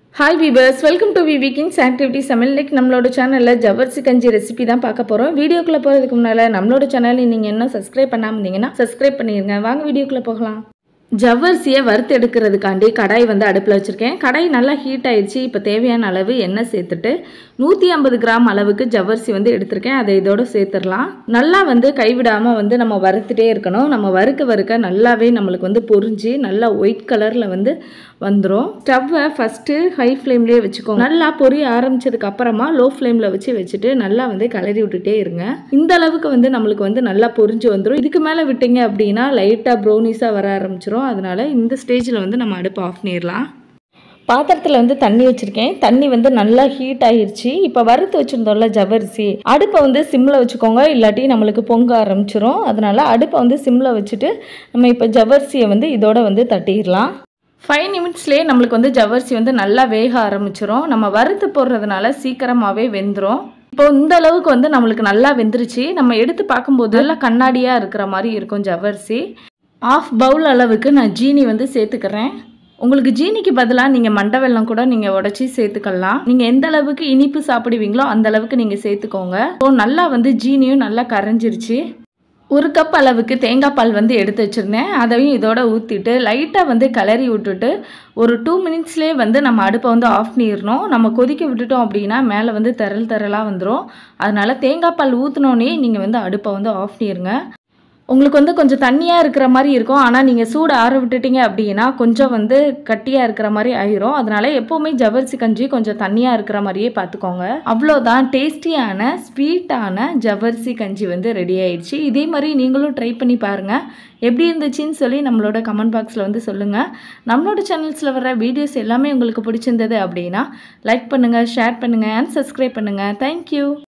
hi viewers welcome to விவி kings activity சமையல் இன்னைக்கு நம்மளோட சேனலில் ஜவர்சி கஞ்சி ரெசிபி தான் பார்க்க போகிறோம் வீடியோக்குள்ளே போகிறதுக்கு முன்னால் நம்மளோட சேனலை நீங்கள் இன்னும் சப்ஸ்கிரைப் பண்ணாமல் இருந்தீங்கன்னா சப்ஸ்கிரைப் பண்ணிடுங்க வாங்க வீடியோக்குள்ளே போகலாம் ஜவ்வரிசியை வறுத்து எடுக்கிறதுக்காண்டி கடாய் வந்து அடுப்பில் வச்சுருக்கேன் கடாய் நல்லா ஹீட் ஆயிடுச்சு இப்போ தேவையான அளவு எண்ணெய் சேர்த்துட்டு நூற்றி ஐம்பது கிராம் அளவுக்கு ஜவ்வரிசி வந்து எடுத்திருக்கேன் அதை இதோட சேர்த்துடலாம் நல்லா வந்து கைவிடாமல் வந்து நம்ம வறுத்துட்டே இருக்கணும் நம்ம வறுக்க வறுக்க நல்லாவே நம்மளுக்கு வந்து பொரிஞ்சு நல்லா ஒயிட் கலரில் வந்து வந்துடும் ஸ்டவ்வை ஃபஸ்ட்டு ஹை ஃப்ளேம்லேயே வச்சுக்கோங்க நல்லா பொரிய ஆரம்பிச்சதுக்கு அப்புறமா லோ ஃப்ளேமில் வச்சு வச்சுட்டு நல்லா வந்து கிளறி விட்டுட்டே இருங்க இந்த அளவுக்கு வந்து நம்மளுக்கு வந்து நல்லா பொரிஞ்சு வந்துடும் இதுக்கு மேலே விட்டீங்க அப்படின்னா லைட்டாக ப்ரௌனிஸாக வர ஆரம்பிச்சிரும் அதனால இந்த ஸ்டேஜில் வந்து நம்ம அடுப்பு ஆஃப் பண்ணிடலாம் பாத்திரத்தில் வந்து தண்ணி வச்சுருக்கேன் தண்ணி வந்து நல்லா ஹீட் ஆயிருச்சு இப்போ வறுத்து வச்சுருந்தோம்ல ஜவ்வரிசி அடுப்பை வந்து சிம்மில் வச்சுக்கோங்க இல்லாட்டி நம்மளுக்கு பொங்க ஆரம்பிச்சிரும் அதனால அடுப்பை வந்து சிம்மில் வச்சுட்டு நம்ம இப்போ ஜவ்வரிசியை வந்து இதோட வந்து தட்டிடலாம் ஃபைவ் நிமிட்ஸ்லேயே நம்மளுக்கு வந்து ஜவ்வரிசி வந்து நல்லா வேக ஆரம்பிச்சிரும் நம்ம வறுத்து போடுறதுனால சீக்கிரமாகவே வெந்துடும் இப்போ இந்த அளவுக்கு வந்து நம்மளுக்கு நல்லா வெந்துருச்சு நம்ம எடுத்து பார்க்கும்போது நல்லா கண்ணாடியாக இருக்கிற மாதிரி இருக்கும் ஜவ்வரிசி ஆஃப் பவுல் அளவுக்கு நான் ஜீனி வந்து சேர்த்துக்கிறேன் உங்களுக்கு ஜீனிக்கு பதிலாக நீங்கள் மண்டை வெல்லம் கூட நீங்கள் உடச்சி சேர்த்துக்கலாம் நீங்கள் எந்த அளவுக்கு இனிப்பு சாப்பிடுவீங்களோ அந்த அளவுக்கு நீங்கள் சேர்த்துக்கோங்க ஸோ நல்லா வந்து ஜீனியும் நல்லா கரைஞ்சிருச்சு ஒரு கப் அளவுக்கு தேங்காய் பால் வந்து எடுத்து வச்சுருந்தேன் அதையும் இதோட ஊற்றிட்டு லைட்டாக வந்து கிளறி விட்டுட்டு ஒரு டூ மினிட்ஸ்லேயே வந்து நம்ம அடுப்பை வந்து ஆஃப் பண்ணிடணும் நம்ம கொதிக்க விட்டுட்டோம் அப்படின்னா மேலே வந்து திரள் திரளாக வந்துடும் அதனால் தேங்காய் பால் ஊற்றினோன்னே நீங்கள் வந்து அடுப்பை வந்து ஆஃப் பண்ணிடுங்க உங்களுக்கு வந்து கொஞ்சம் தண்ணியாக இருக்கிற மாதிரி இருக்கும் ஆனால் நீங்கள் சூடு ஆற விட்டுட்டீங்க அப்படின்னா கொஞ்சம் வந்து கட்டியாக இருக்கிற மாதிரி ஆயிரும் அதனால எப்போவுமே ஜவ்வரிசி கஞ்சி கொஞ்சம் தண்ணியாக இருக்கிற மாதிரியே பார்த்துக்கோங்க அவ்வளோதான் டேஸ்டியான ஸ்வீட்டான ஜவ்வரிசி கஞ்சி வந்து ரெடி ஆயிடுச்சு இதே மாதிரி நீங்களும் ட்ரை பண்ணி பாருங்கள் எப்படி இருந்துச்சுன்னு சொல்லி நம்மளோட கமெண்ட் பாக்ஸில் வந்து சொல்லுங்கள் நம்மளோட சேனல்ஸில் வர வீடியோஸ் எல்லாமே உங்களுக்கு பிடிச்சிருந்தது அப்படின்னா லைக் பண்ணுங்கள் ஷேர் பண்ணுங்கள் அண்ட் சப்ஸ்கிரைப் பண்ணுங்கள் தேங்க்யூ